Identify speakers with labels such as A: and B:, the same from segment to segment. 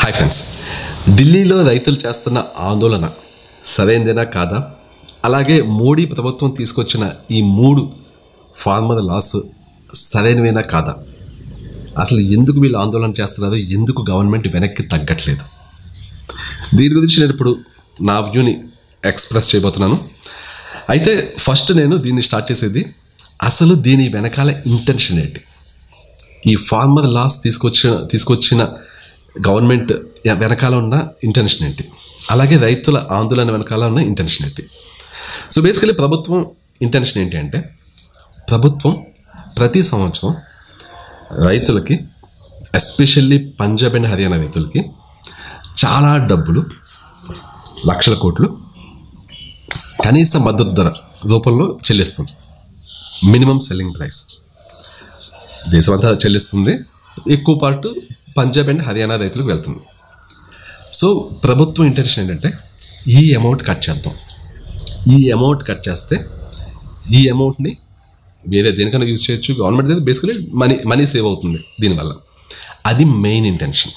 A: Hi friends ఢిల్లీలో రైతులు చేస్తున్న ఆందోళన సరైనదేనా కాదా అలాగే మోడీ ప్రభుత్వం తీసుకొచ్చిన ఈ మూడు ఫార్మర్ లాస్ సరైనవేనా కాదా అసలు ఎందుకు వీళ్ళు ఆందోళన చేస్తున్నారు ఎందుకు గవర్నమెంట్ వెనక్కి తగ్గట్లేదు దీని గురించి నేను ఇప్పుడు నా వ్యూని ఎక్స్ప్రెస్ చేయబోతున్నాను అయితే ఫస్ట్ నేను దీన్ని స్టార్ట్ చేసేది అసలు దీని వెనకాల ఇంటెన్షన్ ఏంటి ఈ ఫార్మర్ లాస్ తీసుకొచ్చిన తీసుకొచ్చిన గవర్నమెంట్ వెనకాల ఉన్న ఇంటెన్షన్ ఏంటి అలాగే రైతుల ఆందోళన వెనకాల ఉన్న ఇంటెన్షన్ ఏంటి సో బేసికలీ ప్రభుత్వం ఇంటెన్షన్ ఏంటి అంటే ప్రభుత్వం ప్రతి సంవత్సరం రైతులకి ఎస్పెషల్లీ పంజాబ్ అండ్ హర్యానా రైతులకి చాలా డబ్బులు లక్షల కోట్లు కనీస మద్దతు ధర రూపంలో చెల్లిస్తుంది మినిమం సెల్లింగ్ ప్రైస్ దేశమంతా చెల్లిస్తుంది ఎక్కువ పార్ట్ పంజాబ్ అండ్ హర్యానా రైతులకు వెళ్తుంది సో ప్రభుత్వం ఇంటెన్షన్ ఏంటంటే ఈ అమౌంట్ కట్ చేద్దాం ఈ అమౌంట్ కట్ చేస్తే ఈ అమౌంట్ని వేరే దేనికైనా యూజ్ చేయొచ్చు గవర్నమెంట్ అయితే బేసికలీ మనీ మనీ సేవ్ అవుతుంది దీనివల్ల అది మెయిన్ ఇంటెన్షన్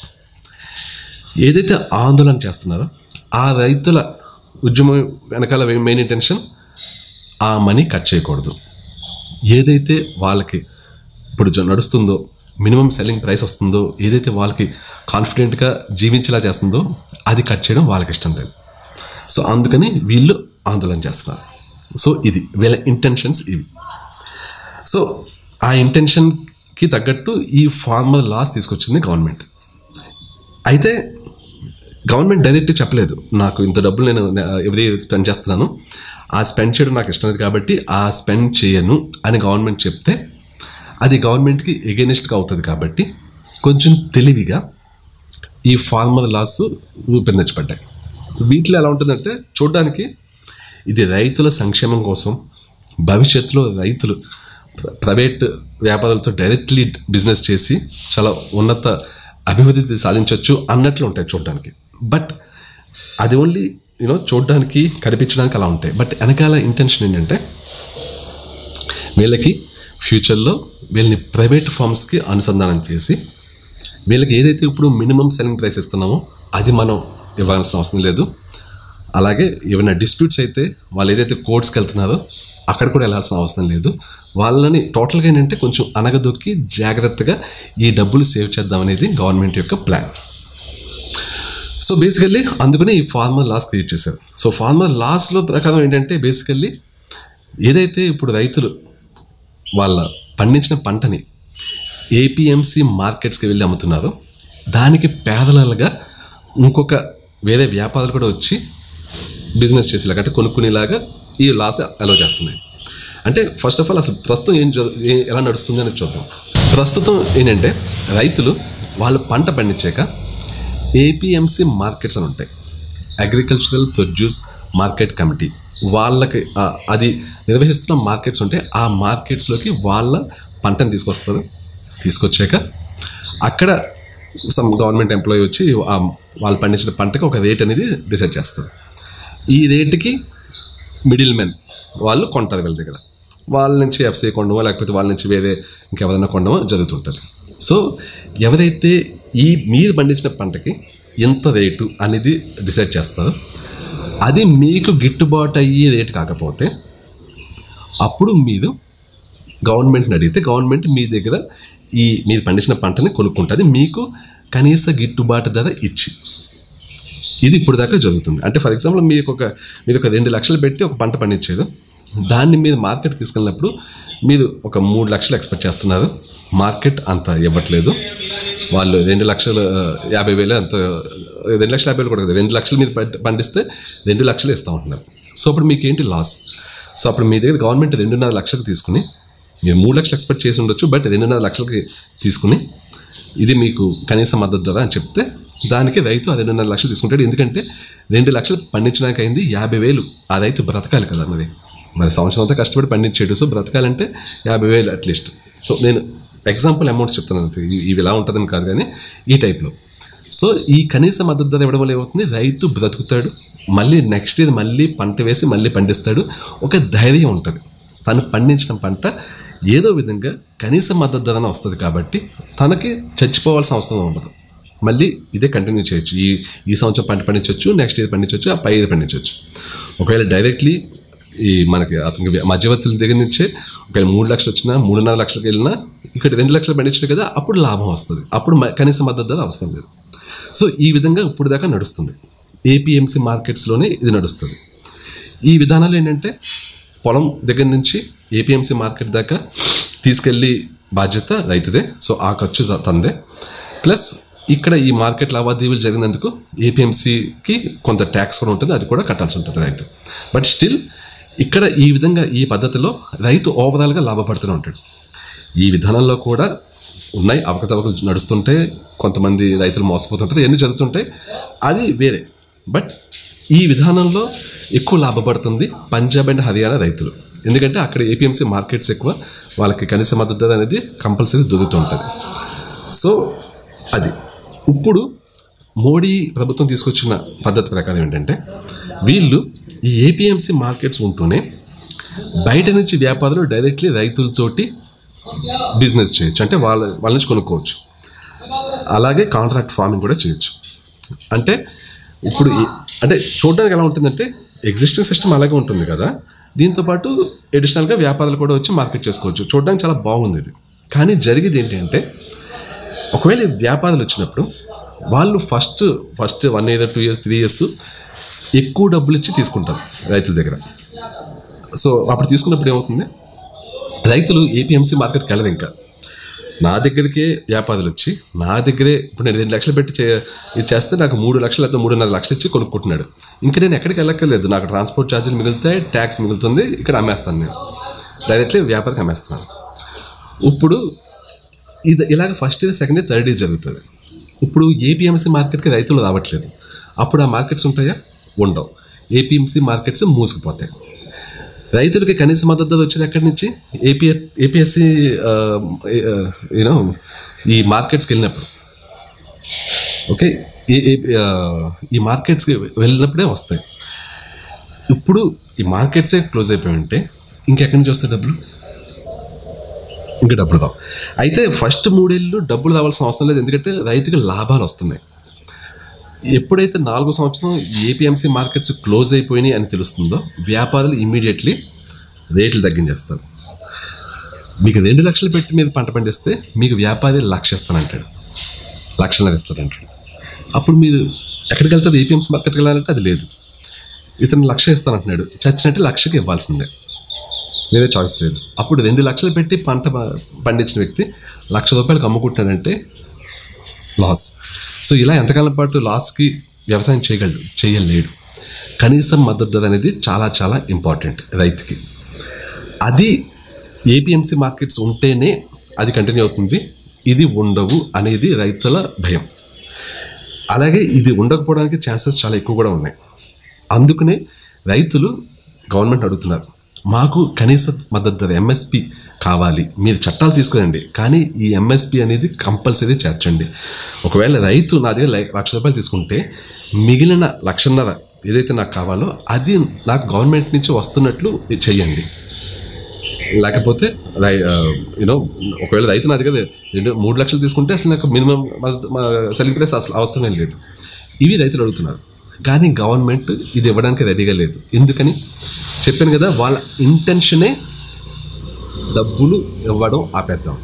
A: ఏదైతే ఆందోళన చేస్తున్నారో ఆ రైతుల ఉద్యమం వెనకాల మెయిన్ ఇంటెన్షన్ ఆ మనీ కట్ చేయకూడదు ఏదైతే వాళ్ళకి ఇప్పుడు జ- నడుస్తుందో మినిమం సెల్లింగ్ ప్రైస్ వస్తుందో ఏదైతే వాళ్ళకి కాన్ఫిడెంట్గా జీవించేలా చేస్తుందో అది కట్ చేయడం వాళ్ళకి ఇష్టం లేదు సో అందుకని వీళ్ళు ఆందోళన చేస్తున్నారు సో ఇది వీళ్ళ ఇంటెన్షన్స్ ఇవి సో ఆ ఇంటెన్షన్కి తగ్గట్టు ఈ ఫార్మర్ లాస్ తీసుకొచ్చింది గవర్నమెంట్ అయితే గవర్నమెంట్ డైరెక్ట్ చెప్పలేదు నాకు ఇంత డబ్బులు నేను ఎవరి స్పెండ్ చేస్తున్నాను ఆ స్పెండ్ చేయడం నాకు ఇష్టం లేదు కాబట్టి ఆ స్పెండ్ చేయను అని గవర్నమెంట్ చెప్తే అది గవర్నమెంట్కి ఎగెనిస్ట్గా అవుతుంది కాబట్టి కొంచెం తెలివిగా ఈ ఫార్మర్ లాస్ రూపొందించబడ్డాయి వీటిలో ఎలా ఉంటుందంటే చూడడానికి ఇది రైతుల సంక్షేమం కోసం భవిష్యత్తులో రైతులు ప్ర- ప్రైవేట్ వ్యాపారాలతో డైరెక్ట్లీ బిజినెస్ చేసి చాలా ఉన్నత అభివృద్ధి సాధించవచ్చు అన్నట్లు ఉంటాయి చూడడానికి బట్ అది ఓన్లీ యూనో చూడడానికి కనిపించడానికి అలా ఉంటాయి బట్ వెనకాల ఇంటెన్షన్ ఏంటంటే వీళ్ళకి ఫ్యూచర్లో వీళ్ళని ప్రైవేట్ ఫార్మ్స్కి అనుసంధానం చేసి వీళ్ళకి ఏదైతే ఇప్పుడు మినిమం సెల్లింగ్ ప్రైస్ ఇస్తున్నామో అది మనం ఇవ్వాల్సిన అవసరం లేదు అలాగే ఏమైనా డిస్ప్యూట్స్ అయితే వాళ్ళు ఏదైతే కోర్ట్స్కి వెళ్తున్నారో అక్కడ కూడా వెళ్ళాల్సిన అవసరం లేదు వాళ్ళని టోటల్గా ఏంటంటే కొంచెం అనగదొక్కి జాగ్రత్తగా ఈ డబ్బులు సేవ్ చేద్దాం అనేది గవర్నమెంట్ యొక్క ప్లాన్ సో బేసికల్లీ అందుకనే ఈ ఫార్మర్ లాస్ క్రియేట్ చేశారు సో ఫార్మర్ లాస్లో ప్రకారం ఏంటంటే బేసికల్లీ ఏదైతే ఇప్పుడు రైతులు వాళ్ళ పండించిన పంటని ఏపీఎంసీ మార్కెట్స్కి వెళ్ళి అమ్ముతున్నారో దానికి పేదలగా ఇంకొక వేరే వ్యాపారాలు కూడా వచ్చి బిజినెస్ చేసేలాగా అంటే కొనుక్కునేలాగా ఈ లాస్ అలో చేస్తున్నాయి అంటే ఫస్ట్ ఆఫ్ ఆల్ అసలు ప్రస్తుతం ఏం జరు- ఏ- ఎలా నడుస్తుంది అనేది చూద్దాం ప్రస్తుతం ఏంటంటే రైతులు వాళ్ళు పంట పండించాక ఏపీఎంసీ మార్కెట్స్ అని ఉంటాయి అగ్రికల్చరల్ ప్రొడ్యూస్ మార్కెట్ కమిటీ వాళ్ళకి ఆ, అది నిర్వహిస్తున్న మార్కెట్స్ ఉంటే ఆ మార్కెట్స్లోకి వాళ్ళ పంటను తీసుకొస్తారు తీసుకొచ్చాక అక్కడ సమ్ గవర్నమెంట్ ఎంప్లాయీ వచ్చి ఆ వాళ్ళు పండించిన పంటకి ఒక రేట్ అనేది డిసైడ్ చేస్తారు ఈ రేటుకి మిడిల్ మెన్ వాళ్ళు కొంటారు వీళ్ళ దగ్గర వాళ్ళ నుంచి ఎఫ్సీ కొనడమో లేకపోతే వాళ్ళ నుంచి వేరే ఇంకెవరైనా కొనడమో జరుగుతుంటుంది సో ఎవరైతే ఈ మీరు పండించిన పంటకి ఎంత రేటు అనేది డిసైడ్ చేస్తారో అది మీకు గిట్టుబాటు అయ్యే రేటు కాకపోతే అప్పుడు మీరు గవర్నమెంట్ని అడిగితే గవర్నమెంట్ మీ దగ్గర ఈ మీరు పండించిన పంటని కొనుక్కుంటుంది మీకు కనీస గిట్టుబాటు ధర ఇచ్చి ఇది ఇప్పుడు దాకా జరుగుతుంది అంటే ఫర్ ఎగ్జాంపుల్ మీకు ఒక మీరు ఒక రెండు లక్షలు పెట్టి ఒక పంట పండించారు దాన్ని మీరు మార్కెట్ తీసుకెళ్ళినప్పుడు మీరు ఒక మూడు లక్షలు ఎక్స్పెక్ట్ చేస్తున్నారు మార్కెట్ అంత ఇవ్వట్లేదు వాళ్ళు రెండు లక్షలు ఆ, యాభై వేలు అంత రెండు లక్షల యాభై వేలు కూడా కాదు రెండు లక్షలు మీరు పంట- పండిస్తే రెండు లక్షలు ఇస్తూ ఉంటున్నారు సో అప్పుడు మీకు ఏంటి లాస్ సో అప్పుడు మీ దగ్గర గవర్నమెంట్ రెండున్నర లక్షలకు తీసుకుని మీరు మూడు లక్షలు ఎక్స్పెక్ట్ చేసి ఉండొచ్చు బట్ రెండున్నర లక్షలకి తీసుకుని ఇది మీకు కనీస మద్దతు ధర అని చెప్తే దానికి రైతు ఆ రెండున్నర లక్షలు తీసుకుంటాడు ఎందుకంటే రెండు లక్షలు పండించడానికి అయింది యాభై వేలు ఆ రైతు బ్రతకాలి కదా మరి మరి సంవత్సరం అంతా కష్టపడి పండించాడు సో బ్రతకాలంటే యాభై వేలు అట్లీస్ట్ సో నేను ఎగ్జాంపుల్ అమౌంట్స్ చెప్తున్నాను అంతే. ఇవి ఇవి ఇలా ఉంటుందని కాదు కానీ ఈ టైప్లో సో ఈ కనీస మద్దతు ధర ఇవ్వడం వల్ల ఏమవుతుంది రైతు బ్రతుకుతాడు మళ్ళీ నెక్స్ట్ ఇయర్ మళ్ళీ పంట వేసి మళ్ళీ పండిస్తాడు ఒక ధైర్యం ఉంటుంది తను పండించిన పంట ఏదో విధంగా కనీస మద్దతు ధరన వస్తుంది కాబట్టి తనకి చచ్చిపోవాల్సిన అవసరం ఉండదు మళ్ళీ ఇదే కంటిన్యూ చేయొచ్చు ఈ ఈ సంవత్సరం పంట పండించవచ్చు నెక్స్ట్ ఇయర్ పండించవచ్చు ఆ పై ఇది పండించవచ్చు ఒకవేళ డైరెక్ట్లీ ఈ మనకి అతనికి మధ్యవర్తుల దగ్గర నుంచే ఒకవేళ మూడు లక్షలు వచ్చినా మూడున్నర లక్షలకు వెళ్ళినా ఇక్కడ రెండు లక్షలు పండించాడు కదా అప్పుడు లాభం వస్తుంది అప్పుడు మ- కనీస మద్దతు ధర అవసరం లేదు సో ఈ విధంగా ఇప్పుడు దాకా నడుస్తుంది ఏపీఎంసీ మార్కెట్స్లోనే ఇది నడుస్తుంది ఈ విధానాలు ఏంటంటే పొలం దగ్గర నుంచి ఏపీఎంసీ మార్కెట్ దాకా తీసుకెళ్ళి బాధ్యత రైతుదే సో ఆ ఖర్చు త- తందే ప్లస్ ఇక్కడ ఈ మార్కెట్ లావాదేవీలు జరిగినందుకు ఏపీఎంసీకి కొంత ట్యాక్స్ కూడా ఉంటుంది అది కూడా కట్టాల్సి ఉంటుంది రైతు బట్ స్టిల్ ఇక్కడ ఈ విధంగా ఈ పద్ధతిలో రైతు ఓవరాల్గా లాభపడుతూనే ఉంటాడు ఈ విధానంలో కూడా ఉన్నాయి అవకతవకలు నడుస్తుంటే కొంతమంది రైతులు మోసపోతుంటారు ఎన్ని జరుగుతుంటాయి అది వేరే బట్ ఈ విధానంలో ఎక్కువ లాభపడుతుంది పంజాబ్ అండ్ హర్యానా రైతులు ఎందుకంటే అక్కడ ఏపీఎంసీ మార్కెట్స్ ఎక్కువ వాళ్ళకి కనీస మద్దతు ధర అనేది కంపల్సరీ దొరుకుతూ ఉంటుంది సో అది ఇప్పుడు మోడీ ప్రభుత్వం తీసుకొచ్చిన పద్ధతి ప్రకారం ఏంటంటే వీళ్ళు ఈ ఏపీఎంసీ మార్కెట్స్ ఉంటూనే బయట నుంచి వ్యాపారులు డైరెక్ట్లీ రైతులతోటి బిజినెస్ చేయొచ్చు అంటే వాళ్ళ వాళ్ళ నుంచి కొనుక్కోవచ్చు అలాగే కాంట్రాక్ట్ ఫార్మింగ్ కూడా చేయొచ్చు అంటే ఇప్పుడు ఈ- అంటే చూడడానికి ఎలా ఉంటుందంటే ఎగ్జిస్టింగ్ సిస్టమ్ అలాగే ఉంటుంది కదా దీంతో పాటు అడిషనల్గా వ్యాపారాలు కూడా వచ్చి మార్కెట్ చేసుకోవచ్చు చూడడానికి చాలా బాగుంది ఇది కానీ జరిగేది ఏంటంటే ఒకవేళ ఈ వ్యాపారాలు వచ్చినప్పుడు వాళ్ళు first first one year two years three years ఎక్కువ డబ్బులు ఇచ్చి తీసుకుంటారు రైతుల దగ్గర సో అప్పుడు తీసుకున్నప్పుడు ఏమవుతుంది రైతులు ఏపీఎంసీ మార్కెట్కి వెళ్ళరు ఇంకా నా దగ్గరికే వ్యాపారులు వచ్చి నా దగ్గరే ఇప్పుడు నేను రెండు లక్షలు పెట్టి చే ఇది చేస్తే నాకు మూడు లక్షలు లేదా మూడున్నర లక్షలు ఇచ్చి కొనుక్కుంటున్నాడు ఇంకా నేను ఎక్కడికి వెళ్ళక్కర్లేదు నాకు ట్రాన్స్పోర్ట్ ఛార్జీలు మిగులుతాయి ట్యాక్స్ మిగులుతుంది ఇక్కడ అమ్మేస్తాను నేను డైరెక్ట్లీ వ్యాపారికి అమ్మేస్తున్నాను ఇప్పుడు ఇది ఇలాగ first year second year third year జరుగుతుంది ఇప్పుడు ఏపీఎంసీ మార్కెట్కి రైతులు రావట్లేదు అప్పుడు ఆ మార్కెట్స్ ఉంటాయా ఉండవు ఏపీఎంసీ మార్కెట్స్ మూసుకుపోతాయి రైతులకి కనీస మద్దతు ధర వచ్చేది ఎక్కడి నుంచి ఏపీ ఏపీఎస్సి యూనో ఈ మార్కెట్స్కి వెళ్ళినప్పుడు ఓకే ఏ ఏ- ఆ, ఈ మార్కెట్స్కి వెళ్ళినప్పుడే వస్తాయి ఇప్పుడు ఈ మార్కెట్సే క్లోజ్ అయిపోయి ఉంటే ఇంకెక్కడి నుంచి వస్తాయి డబ్బులు ఇంకా డబ్బులు రావు అయితే ఫస్ట్ మూడేళ్ళు డబ్బులు రావాల్సిన అవసరం లేదు ఎందుకంటే రైతుకి లాభాలు వస్తున్నాయి ఎప్పుడైతే నాలుగో సంవత్సరం ఏపీఎంసీ మార్కెట్స్ క్లోజ్ అయిపోయినాయి అని తెలుస్తుందో వ్యాపారులు ఇమీడియట్లీ రేట్లు తగ్గించేస్తారు మీకు రెండు లక్షలు పెట్టి మీద పంట పండిస్తే మీకు వ్యాపారి లక్ష ఇస్తానంటాడు లక్షన్నర ఇస్తాడంటాడు అప్పుడు మీరు ఎక్కడికి వెళ్తారు ఏపీఎంసీ మార్కెట్కి వెళ్ళాలంటే అది లేదు ఇతను లక్ష ఇస్తానంటున్నాడు చచ్చినట్టు లక్షకి ఇవ్వాల్సిందే వేరే చాయిస్ లేదు అప్పుడు రెండు లక్షలు పెట్టి పంట ప- పండించిన వ్యక్తి లక్ష రూపాయలకు అమ్ముకుంటున్నాడంటే లాస్ సో ఇలా ఎంతకాలం పాటు లాస్కి వ్యవసాయం చేయగలడు చేయలేడు కనీసం మద్దతు ధర అనేది చాలా చాలా ఇంపార్టెంట్ రైతుకి అది ఏపీఎంసీ మార్కెట్స్ ఉంటేనే అది కంటిన్యూ అవుతుంది ఇది ఉండవు అనేది రైతుల భయం అలాగే ఇది ఉండకపోవడానికి ఛాన్సెస్ చాలా ఎక్కువ కూడా ఉన్నాయి అందుకనే రైతులు గవర్నమెంట్ అడుగుతున్నారు మాకు కనీస మద్దతు ధర ఎంఎస్పి కావాలి మీరు చట్టాలు తీసుకురండి కానీ ఈ ఎంఎస్పి అనేది కంపల్సరీ చేర్చండి ఒకవేళ రైతు నా దగ్గర లై- లక్ష రూపాయలు తీసుకుంటే మిగిలిన లక్షన్నర ఏదైతే నాకు కావాలో అది నాకు గవర్నమెంట్ నుంచి వస్తున్నట్లు చెయ్యండి లేకపోతే యూనో ఒకవేళ రైతు నా దగ్గర రెండు మూడు లక్షలు తీసుకుంటే అసలు నాకు మినిమం సెల్లింగ్ ప్రైస్ అసలు అవసరమే లేదు ఇవి రైతులు అడుగుతున్నారు కానీ గవర్నమెంట్ ఇది ఇవ్వడానికి రెడీగా లేదు ఎందుకని చెప్పాను కదా వాళ్ళ ఇంటెన్షనే డబ్బులు ఇవ్వడం ఆపేద్దాం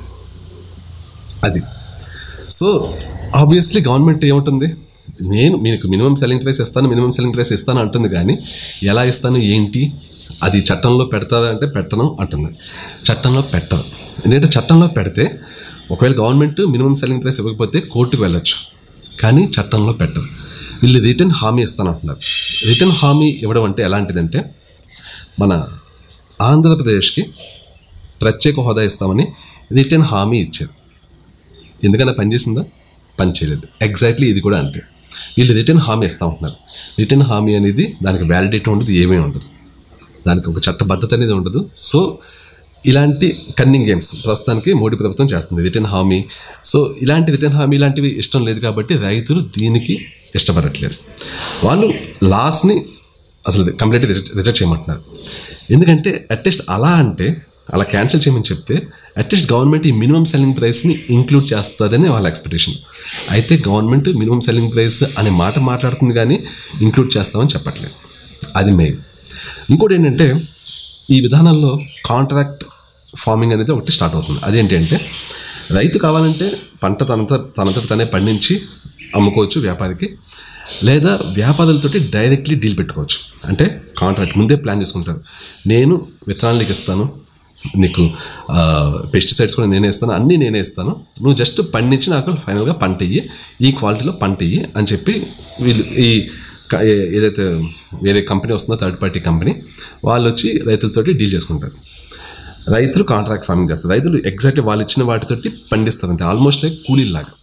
A: అది సో ఆబ్వియస్లీ గవర్నమెంట్ ఏముంటుంది నేను మీకు మినిమం సెల్లింగ్ ప్రైస్ ఇస్తాను మినిమం సెల్లింగ్ ప్రైస్ ఇస్తాను అంటుంది కానీ ఎలా ఇస్తాను ఏంటి అది చట్టంలో పెడతాదా అంటే పెట్టను అంటుంది చట్టంలో పెట్టదు ఎందుకంటే చట్టంలో పెడితే ఒకవేళ గవర్నమెంట్ మినిమం సెల్లింగ్ ప్రైస్ ఇవ్వకపోతే కోర్టుకు వెళ్ళొచ్చు కానీ చట్టంలో పెట్టదు వీళ్ళు రిటర్న్ హామీ ఇస్తానంటున్నారు రిటర్న్ హామీ ఇవ్వడం అంటే ఎలాంటిదంటే మన ఆంధ్రప్రదేశ్కి ప్రత్యేక హోదా ఇస్తామని రిటర్న్ హామీ ఇచ్చారు ఎందుకన్నా పని చేసిందా పని చేయలేదు ఎగ్జాక్ట్లీ ఇది కూడా అంతే వీళ్ళు రిటర్న్ హామీ ఇస్తా ఉంటున్నారు రిటర్న్ హామీ అనేది దానికి వ్యాలిడిటీ ఉండదు ఏమీ ఉండదు దానికి ఒక చట్టబద్ధత అనేది ఉండదు సో ఇలాంటి కన్నింగ్ గేమ్స్ ప్రస్తుతానికి మోడీ ప్రభుత్వం చేస్తుంది రిటర్న్ హామీ సో ఇలాంటి రిటర్న్ హామీ ఇలాంటివి ఇష్టం లేదు కాబట్టి రైతులు దీనికి ఇష్టపడట్లేదు వాళ్ళు లాస్ని అసలు కంప్లీట్గా రిజెక్ట్ రిజెక్ట్ చేయమంటున్నారు ఎందుకంటే అట్లీస్ట్ అలా అంటే అలా క్యాన్సిల్ చేయమని చెప్తే అట్లీస్ట్ గవర్నమెంట్ ఈ మినిమం సెల్లింగ్ ప్రైస్ని ఇంక్లూడ్ చేస్తుందని వాళ్ళ ఎక్స్పెక్టేషన్ అయితే గవర్నమెంట్ మినిమం సెల్లింగ్ ప్రైస్ అనే మాట మాట్లాడుతుంది కానీ ఇంక్లూడ్ చేస్తామని చెప్పట్లేదు అది మెయిన్ ఇంకోటి ఏంటంటే ఈ విధానంలో కాంట్రాక్ట్ ఫార్మింగ్ అనేది ఒకటి స్టార్ట్ అవుతుంది అదేంటి అంటే రైతు కావాలంటే పంట తనంత తనంతట తనే పండించి అమ్ముకోవచ్చు వ్యాపారికి లేదా వ్యాపారులతోటి డైరెక్ట్లీ డీల్ పెట్టుకోవచ్చు అంటే కాంట్రాక్ట్ ముందే ప్లాన్ చేసుకుంటారు నేను విత్తనాలు నీకు ఇస్తాను నీకు పెస్టిసైడ్స్ కూడా నేనే ఇస్తాను అన్నీ నేనే ఇస్తాను నువ్వు జస్ట్ పండించి నాకు ఫైనల్గా పంట ఇయ్యి ఈ క్వాలిటీలో పంట ఇయ్యి అని చెప్పి వీళ్ళు ఈ క- ఏ- ఏదైతే వేరే కంపెనీ వస్తుందో థర్డ్ పార్టీ కంపెనీ వాళ్ళు వచ్చి రైతులతోటి డీల్ చేసుకుంటారు రైతులు కాంట్రాక్ట్ ఫార్మింగ్ చేస్తారు రైతులు ఎగ్జాక్ట్లీ వాళ్ళు ఇచ్చిన వాటితోటి పండిస్తారు అంతే ఆల్మోస్ట్ లైక్ కూలీలాగా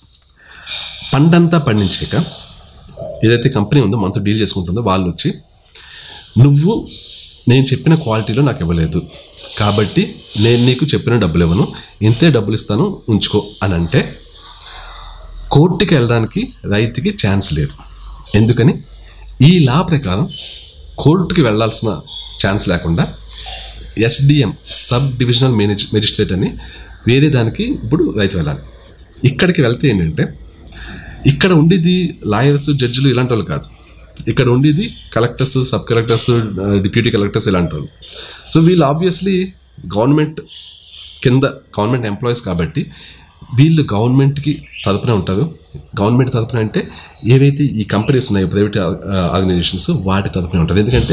A: పంటంతా పండించాక ఏదైతే కంపెనీ ఉందో మనతో డీల్ చేసుకుంటుందో వాళ్ళు వచ్చి నువ్వు నేను చెప్పిన క్వాలిటీలో నాకు ఇవ్వలేదు కాబట్టి నేను నీకు చెప్పిన డబ్బులు ఇవ్వను ఇంతే డబ్బులు ఇస్తాను ఉంచుకో అని అంటే కోర్టుకి వెళ్ళడానికి రైతుకి ఛాన్స్ లేదు ఎందుకని ఈ లా ప్రకారం కోర్టుకి వెళ్ళాల్సిన ఛాన్స్ లేకుండా S D M sub divisional manage magistrate అని వేరే దానికి ఇప్పుడు రైతు వెళ్ళాలి ఇక్కడికి వెళ్తే ఏంటంటే ఇక్కడ ఉండేది లాయర్స్ జడ్జిలు ఇలాంటి వాళ్ళు కాదు ఇక్కడ ఉండేది collectors sub collectors deputy collectors ఇలాంటి వాళ్ళు సో వీళ్ళు ఆబ్వియస్లీ గవర్నమెంట్ కింద గవర్నమెంట్ ఎంప్లాయీస్ కాబట్టి వీళ్ళు గవర్నమెంట్కి తరపున ఉంటారు గవర్నమెంట్ తరపున అంటే ఏవైతే ఈ కంపెనీస్ ఉన్నాయో ప్రైవేట్ ఆర్గనైజేషన్స్ వాటి తరపున ఉంటుంది ఎందుకంటే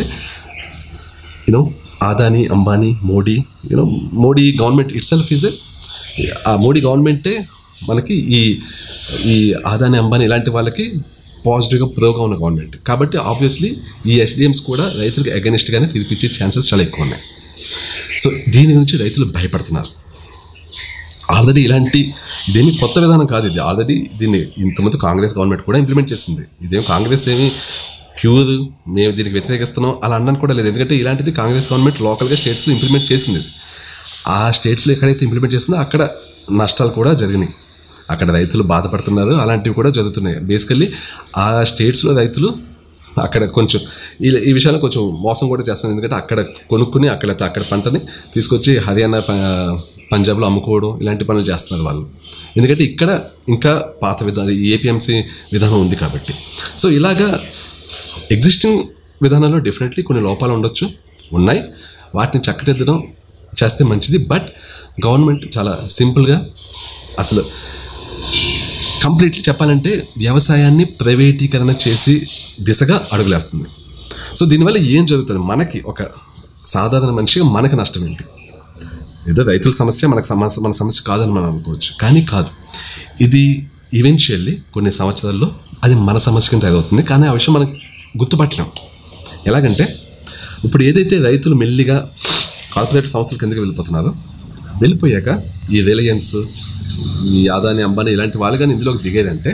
A: you know Adani Ambani Modi you know Modi government itself is ah Modi గవర్నమెంటే మనకి ఈ ఈ ఆదాని అంబానీ ఇలాంటి వాళ్ళకి పాజిటివ్గా ప్రోగా ఉన్న గవర్నమెంట్ కాబట్టి ఆబ్వియస్లీ ఈ ఎస్డిఎంస్ కూడా రైతులకు అగెనిస్ట్గానే తీర్పిచ్చే ఛాన్సెస్ చాలా ఎక్కువ ఉన్నాయి సో దీని గురించి రైతులు భయపడుతున్నారు ఆల్రెడీ ఇలాంటి ఇదేమి కొత్త విధానం కాదు ఇది ఆల్రెడీ దీన్ని ఇంతకుముందు కాంగ్రెస్ గవర్నమెంట్ కూడా ఇంప్లిమెంట్ చేసింది ఇదేం కాంగ్రెస్ ఏమి ప్యూర్ మేము దీనికి వ్యతిరేకిస్తున్నాం అలా అనడానికి కూడా లేదు ఎందుకంటే ఇలాంటిది కాంగ్రెస్ గవర్నమెంట్ లోకల్గా స్టేట్స్లో ఇంప్లిమెంట్ చేసింది ఆ స్టేట్స్లో ఎక్కడైతే ఇంప్లిమెంట్ చేసిందో అక్కడ నష్టాలు కూడా జరిగినాయి అక్కడ రైతులు బాధపడుతున్నారు అలాంటివి కూడా జరుగుతున్నాయి బేసికల్లీ ఆ స్టేట్స్లో రైతులు అక్కడ కొంచెం ఈ ఈ విషయాల్లో కొంచెం మోసం కూడా చేస్తున్నారు ఎందుకంటే అక్కడ కొనుక్కుని అక్కడ అక్కడ పంటని తీసుకొచ్చి హర్యానా ప- పంజాబ్లో అమ్ముకోవడం ఇలాంటి పనులు చేస్తున్నారు వాళ్ళు ఎందుకంటే ఇక్కడ ఇంకా పాత విధానం ఏపీఎంసీ విధానం ఉంది కాబట్టి సో ఇలాగా ఎగ్జిస్టింగ్ విధానంలో డెఫినెట్లీ కొన్ని లోపాలు ఉండొచ్చు ఉన్నాయి వాటిని చక్కదిద్దడం చేస్తే మంచిది బట్ గవర్నమెంట్ చాలా సింపుల్గా అసలు కంప్లీట్లీ చెప్పాలంటే వ్యవసాయాన్ని ప్రైవేటీకరణ చేసి దిశగా అడుగులేస్తుంది సో దీనివల్ల ఏం జరుగుతుంది మనకి ఒక సాధారణ మనిషిగా మనకి నష్టం ఏంటి ఏదో రైతుల సమస్య మనకు సమస్య మన సమస్య కాదని మనం అనుకోవచ్చు కానీ కాదు ఇది ఈవెన్చువల్లీ కొన్ని సంవత్సరాల్లో అది మన సమస్య కింద అవుతుంది కానీ ఆ విషయం మనం గుర్తుపట్టలేం ఎలాగంటే ఇప్పుడు ఏదైతే రైతులు మెల్లిగా కార్పొరేట్ సంస్థల కిందకి వెళ్ళిపోతున్నారో వెళ్ళిపోయాక ఈ రిలయన్స్ ఈ ఆదాని అంబానీ ఇలాంటి వాళ్ళు కానీ ఇందులోకి దిగేదంటే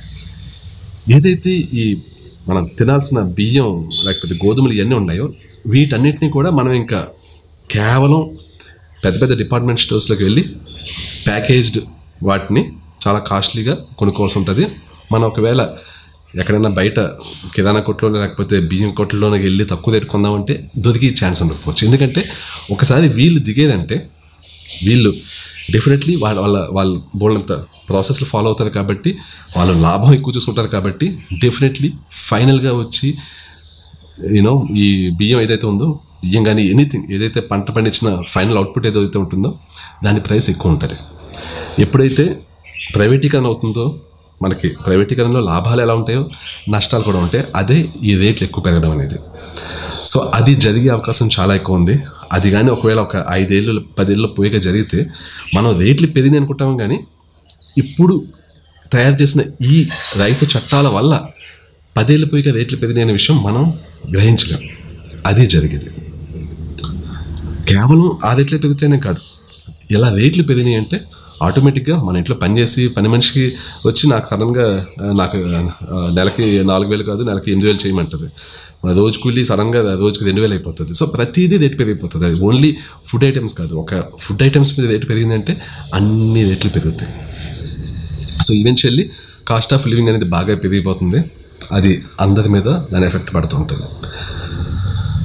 A: ఏదైతే ఈ మనం తినాల్సిన బియ్యం లేకపోతే గోధుమలు ఇవన్నీ ఉన్నాయో వీటన్నిటిని కూడా మనం ఇంకా కేవలం పెద్ద పెద్ద డిపార్ట్మెంట్ స్టోర్స్లోకి వెళ్ళి ప్యాకేజ్డ్ వాటిని చాలా కాస్ట్లీగా కొనుక్కోవాల్సి ఉంటుంది మనం ఒకవేళ ఎక్కడైనా బయట కిరాణా కొట్లో లేకపోతే బియ్యం కొట్లలోకి వెళ్ళి తక్కువ రేటు కొందామంటే దొరికి ఛాన్స్ ఉండకపోవచ్చు ఎందుకంటే ఒకసారి వీళ్ళు దిగేదంటే వీళ్ళు డెఫినెట్లీ వాళ్ళ వాళ్ళ వాళ్ళు బోల్డంత ప్రాసెస్లు ఫాలో అవుతారు కాబట్టి వాళ్ళు లాభం ఎక్కువ చూసుకుంటారు కాబట్టి డెఫినెట్లీ ఫైనల్గా వచ్చి యూనో ఈ బియ్యం ఏదైతే ఉందో బియ్యం కానీ ఎనీథింగ్ ఏదైతే పంట పండించిన ఫైనల్ అవుట్పుట్ ఏదైతే ఉంటుందో దాని ప్రైస్ ఎక్కువ ఉంటుంది ఎప్పుడైతే ప్రైవేటీకరణ అవుతుందో మనకి ప్రైవేటీకరణలో లాభాలు ఎలా ఉంటాయో నష్టాలు కూడా ఉంటాయి అదే ఈ రేట్లు ఎక్కువ పెరగడం అనేది సో అది జరిగే అవకాశం చాలా ఎక్కువ ఉంది అది కానీ ఒకవేళ ఒక ఐదేళ్ళు పదేళ్ళు పోయిగా జరిగితే మనం రేట్లు పెరిగినాయి అనుకుంటాం కానీ ఇప్పుడు తయారు చేసిన ఈ రైతు చట్టాల వల్ల పదేళ్ళు పోయిగా రేట్లు పెరిగినాయి అనే విషయం మనం గ్రహించలేం అది జరిగేది కేవలం ఆ రేట్లు పెరిగితేనే కాదు ఇలా రేట్లు పెరిగినాయి అంటే ఆటోమేటిక్గా మన ఇంట్లో పని చేసి పని మనిషికి వచ్చి నాకు సడన్గా ఆ, నాకు ఆ, నెలకి నాలుగు వేలు కాదు నెలకి ఎనిమిది వేలు చేయమంటుంది మన రోజు కూలి సడన్గా రోజుకి రెండు వేలు అయిపోతుంది సో ప్రతిదీ రేటు పెరిగిపోతుంది అది ఓన్లీ ఫుడ్ ఐటమ్స్ కాదు ఒక ఫుడ్ ఐటమ్స్ మీద రేటు పెరిగిందంటే అన్ని రేట్లు పెరుగుతాయి so eventually cost of living అనేది బాగా పెరిగిపోతుంది అది అందరి మీద దాని ఎఫెక్ట్ పడుతూ ఉంటుంది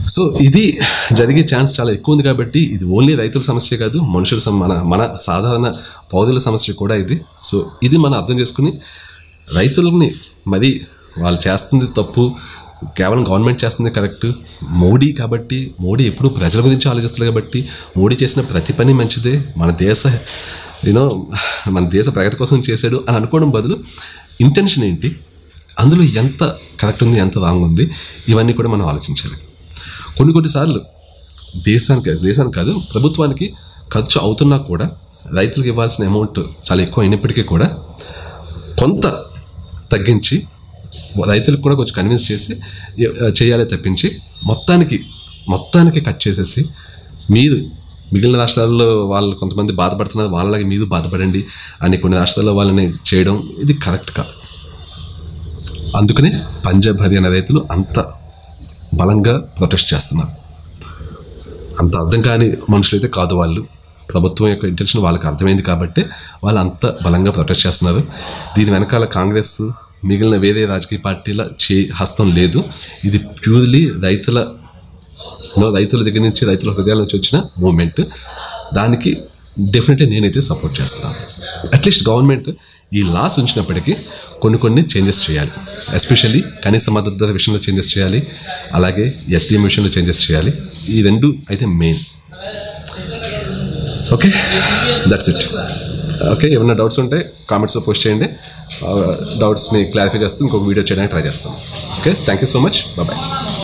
A: సో ఇది జరిగే ఛాన్స్ చాలా ఎక్కువ ఉంది కాబట్టి ఇది ఓన్లీ రైతుల సమస్య కాదు మనుషుల సమ- మన మన సాధారణ పౌరుల సమస్య కూడా ఇది సో ఇది మనం అర్థం చేసుకుని రైతులని మరి వాళ్ళు చేస్తుంది తప్పు కేవలం గవర్నమెంట్ చేస్తుంది కరెక్ట్ మోడీ కాబట్టి మోడీ ఎప్పుడు ప్రజల గురించి ఆలోచిస్తారు కాబట్టి మోడీ చేసిన ప్రతి పని మంచిదే మన దేశ యూనో మన దేశ ప్రగతి కోసం చేశాడు అని అనుకోవడం బదులు ఇంటెన్షన్ ఏంటి అందులో ఎంత కరెక్ట్ ఉంది ఎంత రాంగ్ ఉంది ఇవన్నీ కూడా మనం ఆలోచించాలి కొన్ని కొన్నిసార్లు దేశానికి దేశానికి కాదు ప్రభుత్వానికి ఖర్చు అవుతున్నా కూడా రైతులకు ఇవ్వాల్సిన అమౌంట్ చాలా ఎక్కువ అయినప్పటికీ కూడా కొంత తగ్గించి రైతులకు కూడా కొంచెం కన్విన్స్ చేసి ఎ- చేయాలి తప్పించి మొత్తానికి మొత్తానికి కట్ చేసేసి మీరు మిగిలిన రాష్ట్రాల్లో వాళ్ళు కొంతమంది బాధపడుతున్నారు వాళ్ళకి మీరు బాధపడండి అని కొన్ని రాష్ట్రాల్లో వాళ్ళని చేయడం ఇది కరెక్ట్ కాదు అందుకనే పంజాబ్ హర్యానా రైతులు అంత బలంగా ప్రొటెస్ట్ చేస్తున్నారు అంత అర్థం కాని మనుషులైతే కాదు వాళ్ళు ప్రభుత్వం యొక్క ఇంటెన్షన్ వాళ్ళకి అర్థమైంది కాబట్టి వాళ్ళు అంత బలంగా ప్రొటెస్ట్ చేస్తున్నారు దీని వెనకాల కాంగ్రెస్ మిగిలిన వేరే రాజకీయ పార్టీల చే హస్తం లేదు ఇది ప్యూర్లీ రైతుల నో, రైతుల దగ్గర నుంచి రైతుల హృదయాల నుంచి వచ్చిన మూమెంట్ దానికి డెఫినెట్లీ నేనైతే సపోర్ట్ చేస్తున్నాను అట్లీస్ట్ గవర్నమెంట్ ఈ లాస్ ఉంచినప్పటికీ కొన్ని కొన్ని చేంజెస్ చేయాలి ఎస్పెషల్లీ కనీస మద్దతు ధర విషయంలో చేంజెస్ చేయాలి అలాగే ఎస్డిఎం విషయంలో చేంజెస్ చేయాలి ఈ రెండు అయితే main okay that's it okay ఏమైనా డౌట్స్ ఉంటే కామెంట్స్లో పోస్ట్ చేయండి డౌట్స్ని క్లారిఫై చేస్తూ ఇంకొక వీడియో చేయడానికి ట్రై చేస్తాను okay thank you so much bye